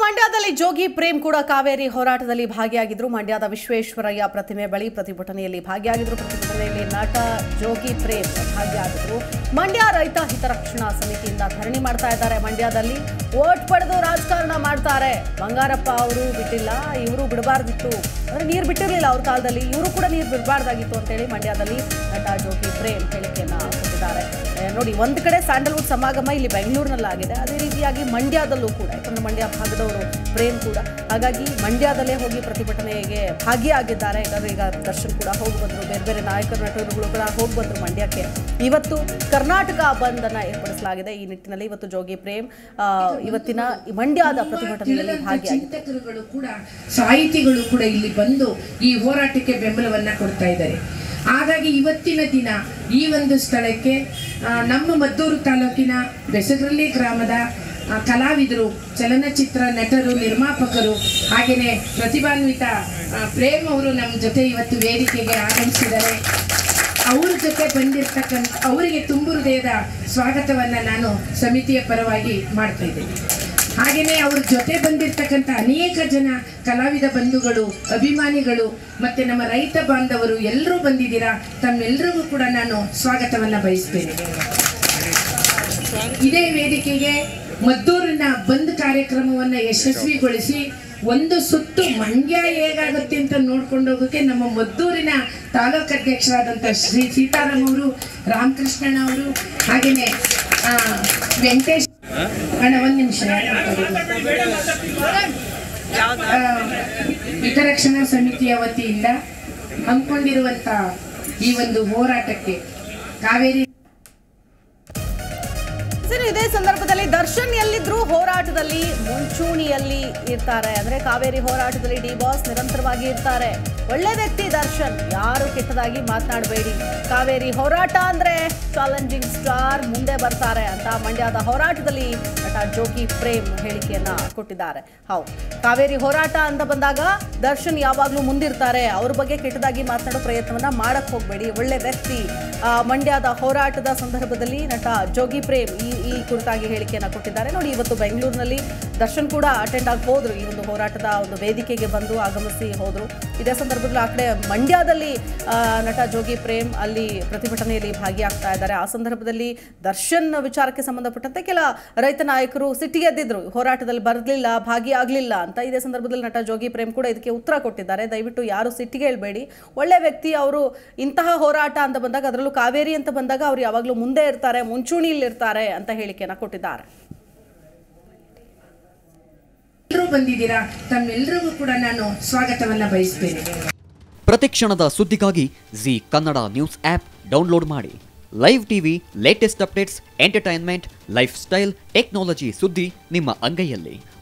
ಮಂಡ್ಯದಲ್ಲಿ ಜೋಗಿ ಪ್ರೇಮ್ ಕೂಡ ಕಾವೇರಿ ಹೋರಾಟದಲ್ಲಿ ಭಾಗಿಯಾಗಿದ್ರು ಮಂಡ್ಯದ ವಿಶ್ವೇಶ್ವರಯ್ಯ ಪ್ರತಿಮೆ ಬಳಿ ಪ್ರತಿಭಟನೆಯಲ್ಲಿ ಭಾಗಿಯಾಗಿದ್ರು ಪ್ರತಿಭಟನೆಯಲ್ಲಿ ನಟ ಜೋಗಿ ಪ್ರೇಮ್ ಭಾಗಿಯಾಗಿದ್ರು ಮಂಡ್ಯ ರೈತ ಹಿತರಕ್ಷಣಾ ಸಮಿತಿಯಿಂದ ಧರಣಿ ಮಾಡ್ತಾ ಇದ್ದಾರೆ ಮಂಡ್ಯದಲ್ಲಿ ಓಟ್ ಪಡೆದು ರಾಜಕಾರಣ ಮಾಡ್ತಾರೆ ಬಂಗಾರಪ್ಪ ಅವರು ಬಿಟ್ಟಿಲ್ಲ ಇವರು ಬಿಡಬಾರ್ದಿತ್ತು ಅಂದ್ರೆ ನೀರು ಬಿಟ್ಟಿರಲಿಲ್ಲ ಅವ್ರ ಕಾಲದಲ್ಲಿ ಇವರು ಕೂಡ ನೀರು ಬಿಡಬಾರ್ದಾಗಿತ್ತು ಅಂತೇಳಿ ಮಂಡ್ಯದಲ್ಲಿ ನಟ ಜೋಗಿ ಪ್ರೇಮ್ ಹೇಳಿಕೆಯನ್ನ ಕೊಟ್ಟಿದ್ದಾರೆ ಏ, ನೋಡಿ ಒಂದು ಕಡೆ ಸ್ಯಾಂಡಲ್ವುಡ್ ಸಮಾಗಮ ಇಲ್ಲಿ ಬೆಂಗಳೂರಿನಲ್ಲಾಗಿದೆ ಅದೇ ರೀತಿಯಾಗಿ ಮಂಡ್ಯದಲ್ಲೂ ಕೂಡ ಯಾಕಂದ್ರೆ ಮಂಡ್ಯ ಭಾಗದವರು ಪ್ರೇಮ್ ಕೂಡ ಹಾಗಾಗಿ ಮಂಡ್ಯದಲ್ಲೇ ಹೋಗಿ ಪ್ರತಿಭಟನೆಗೆ ಭಾಗಿಯಾಗಿದ್ದಾರೆ ಯಾಕಂದ್ರೆ ಈಗ ದರ್ಶನ್ ಕೂಡ ಹೋಗಿ ಬಂದರು ಬೇರೆ ಬೇರೆ ನಾಯಕರು ನಟರುಗಳು ಕೂಡ ಹೋಗಿ ಬಂದರು ಮಂಡ್ಯಕ್ಕೆ ಇವತ್ತು ಕರ್ನಾಟಕ ಬಂದ್ ಅನ್ನ ಏರ್ಪಡಿಸಲಾಗಿದೆ ಈ ನಿಟ್ಟಿನಲ್ಲಿ ಇವತ್ತು ಜೋಗಿ ಪ್ರೇಮ್ ಆ, ಇವತ್ತಿನ ಈ ಮಂಡ್ಯದ ಪ್ರತಿಭಟನೆಯಲ್ಲಿ ಭಾಗಿಯಾಗಿದ್ದಾರೆ ಚಿಂತಕರುಗಳು ಕೂಡ ಸಾಹಿತಿಗಳು ಕೂಡ ಇಲ್ಲಿ ಬಂದು ಈ ಹೋರಾಟಕ್ಕೆ ಬೆಂಬಲವನ್ನ ಕೊಡ್ತಾ ಇದ್ದಾರೆ ಹಾಗಾಗಿ ಇವತ್ತಿನ ದಿನ ಈ ಒಂದು ಸ್ಥಳಕ್ಕೆ ಆ, ನಮ್ಮ ಮದ್ದೂರು ತಾಲೂಕಿನ ಬೆಸಗರಳ್ಳಿ ಗ್ರಾಮದ ಆ, ಕಲಾವಿದರು ಚಲನಚಿತ್ರ ನಟರು ನಿರ್ಮಾಪಕರು ಹಾಗೆಯೇ ಪ್ರತಿಭಾನ್ವಿತ ಆ, ಪ್ರೇಮ್ ಅವರು ನಮ್ಮ ಜೊತೆ ಇವತ್ತು ವೇದಿಕೆಗೆ ಆಗಮಿಸಿದ್ದಾರೆ ಅವ್ರ ಜೊತೆ ಬಂದಿರ್ತಕ್ಕಂಥ ಅವರಿಗೆ ತುಂಬು ಹೃದಯದ ಸ್ವಾಗತವನ್ನ ನಾನು ಸಮಿತಿಯ ಪರವಾಗಿ ಮಾಡ್ತಾ ಇದ್ದೇನೆ ಹಾಗೆಯೇ ಅವ್ರ ಜೊತೆ ಬಂದಿರ್ತಕ್ಕಂಥ ಅನೇಕ ಜನ ಕಲಾವಿದ ಬಂಧುಗಳು ಅಭಿಮಾನಿಗಳು ಮತ್ತೆ ನಮ್ಮ ರೈತ ಬಾಂಧವರು ಎಲ್ಲರೂ ಬಂದಿದ್ದೀರಾ ತಮ್ಮೆಲ್ಲರಿಗೂ ಕೂಡ ನಾನು ಸ್ವಾಗತವನ್ನ ಬಯಸ್ತೇನೆ ಇದೇ ವೇದಿಕೆಗೆ ಮದ್ದೂರಿನ ಬಂದ್ ಕಾರ್ಯಕ್ರಮವನ್ನ ಯಶಸ್ವಿಗೊಳಿಸಿ ಒಂದು ಸುತ್ತು ಮಂಡ್ಯ ಹೇಗಾಗುತ್ತೆ ಅಂತ ನೋಡ್ಕೊಂಡು ಹೋಗೋಕೆ ನಮ್ಮ ಮದ್ದೂರಿನ ತಾಲೂಕು ಅಧ್ಯಕ್ಷರಾದಂಥ ಶ್ರೀ ಸೀತಾರಾಮ್ ಅವರು ರಾಮಕೃಷ್ಣಣ್ಣ ಅವರು ಹಾಗೇನೆ ಆ, ವೆಂಕಟೇಶ್ ಅಣ್ಣ ಒಂದ್ ನಿಮಿಷ ಆ, ಹಿತರಕ್ಷಣಾ ಸಮಿತಿಯ ವತಿಯಿಂದ ಹಮ್ಮಿಕೊಂಡಿರುವಂತ ಈ ಒಂದು ಹೋರಾಟಕ್ಕೆ ಕಾವೇರಿ ಸರ್ ಇದೇ ಸಂದರ್ಭದಲ್ಲಿ ದರ್ಶನ್ ಎಲ್ಲಿದ್ರು ಹೋರಾಟದಲ್ಲಿ ಮುಂಚೂಣಿಯಲ್ಲಿ ಇರ್ತಾರೆ ಅಂದ್ರೆ ಕಾವೇರಿ ಹೋರಾಟದಲ್ಲಿ ಡಿ ಬಾಸ್ ನಿರಂತರವಾಗಿ ಇರ್ತಾರೆ ಒಳ್ಳೆ ವ್ಯಕ್ತಿ ದರ್ಶನ್ ಯಾರು ಕೆಟ್ಟದಾಗಿ ಮಾತನಾಡಬೇಡಿ ಕಾವೇರಿ ಹೋರಾಟ ಅಂದ್ರೆ ಚಾಲೆಂಜಿಂಗ್ ಸ್ಟಾರ್ ಮುಂದೆ ಬರ್ತಾರೆ ಅಂತ ಮಂಡ್ಯದ ಹೋರಾಟದಲ್ಲಿ ನಟ ಜೋಗಿ ಪ್ರೇಮ್ ಹೇಳಿಕೆಯನ್ನ ಕೊಟ್ಟಿದ್ದಾರೆ ಹೌದು ಕಾವೇರಿ ಹೋರಾಟ ಅಂತ ಬಂದಾಗ ದರ್ಶನ್ ಯಾವಾಗಲೂ ಮುಂದಿರ್ತಾರೆ ಅವ್ರ ಬಗ್ಗೆ ಕೆಟ್ಟದಾಗಿ ಮಾತನಾಡೋ ಪ್ರಯತ್ನವನ್ನ ಮಾಡಕ್ ಹೋಗಬೇಡಿ ಒಳ್ಳೆ ವ್ಯಕ್ತಿ ಆ, ಮಂಡ್ಯದ ಹೋರಾಟದ ಸಂದರ್ಭದಲ್ಲಿ ನಟ ಜೋಗಿ ಪ್ರೇಮ್ ಈ ಈ ಕುರಿತಾಗಿ ಹೇಳಿಕೆಯನ್ನ ಕೊಟ್ಟಿದ್ದಾರೆ ನೋಡಿ ಇವತ್ತು ಬೆಂಗಳೂರಿನಲ್ಲಿ ದರ್ಶನ್ ಕೂಡ ಅಟೆಂಡ್ ಆಗಿ ಹೋದ್ರು ಈ ಒಂದು ಹೋರಾಟದ ಒಂದು ವೇದಿಕೆಗೆ ಬಂದು ಆಗಮಿಸಿ ಹೋದ್ರು ಇದೇ ಸಂದರ್ಭದಲ್ಲಿ ಆ ಕಡೆ ಮಂಡ್ಯದಲ್ಲಿ ಆ, ನಟ ಜೋಗಿ ಪ್ರೇಮ್ ಅಲ್ಲಿ ಪ್ರತಿಭಟನೆಯಲ್ಲಿ ಭಾಗಿಯಾಗ್ತಾ ಇದ್ದಾರೆ ಆ ಸಂದರ್ಭದಲ್ಲಿ ದರ್ಶನ್ ವಿಚಾರಕ್ಕೆ ಸಂಬಂಧಪಟ್ಟಂತೆ ಕೆಲ ರೈತ ನಾಯಕರು ಸಿಟ್ಟಿಗೆದ್ದಿದ್ರು ಹೋರಾಟದಲ್ಲಿ ಬರಲಿಲ್ಲ ಭಾಗಿಯಾಗಲಿಲ್ಲ ಅಂತ ಇದೇ ಸಂದರ್ಭದಲ್ಲಿ ನಟ ಜೋಗಿ ಪ್ರೇಮ್ ಕೂಡ ಇದಕ್ಕೆ ಉತ್ತರ ಕೊಟ್ಟಿದ್ದಾರೆ ದಯವಿಟ್ಟು ಯಾರು ಸಿಟ್ಟಿಗೆ ಹೇಳ್ಬೇಡಿ ಒಳ್ಳೆ ವ್ಯಕ್ತಿ ಅವರು ಇಂತಹ ಹೋರಾಟ ಅಂತ ಬಂದಾಗ ಅದರಲ್ಲೂ ಕಾವೇರಿ ಅಂತ ಬಂದಾಗ ಅವ್ರು ಯಾವಾಗಲೂ ಮುಂದೆ ಇರ್ತಾರೆ ಮುಂಚೂಣಿಯಲ್ಲಿರ್ತಾರೆ ಅಂತ ಹೇಳಿಕೆಯನ್ನ ಕೊಟ್ಟಿದ್ದಾರೆ ಎಲ್ಲರೂ ಬಂದಿದ್ದೀರಾ ತಮ್ಮೆಲ್ಲರಿಗೂ ಕೂಡ ನಾನು ಸ್ವಾಗತವನ್ನ ಬಯಸ್ತೇನೆ ಪ್ರತಿಕ್ಷಣದ ಸುದ್ದಿಗಾಗಿ zee Kannada news app download ಮಾಡಿ live TV latest updates entertainment lifestyle technology ಸುದ್ದಿ ನಿಮ್ಮ ಅಂಗೈಯಲ್ಲಿ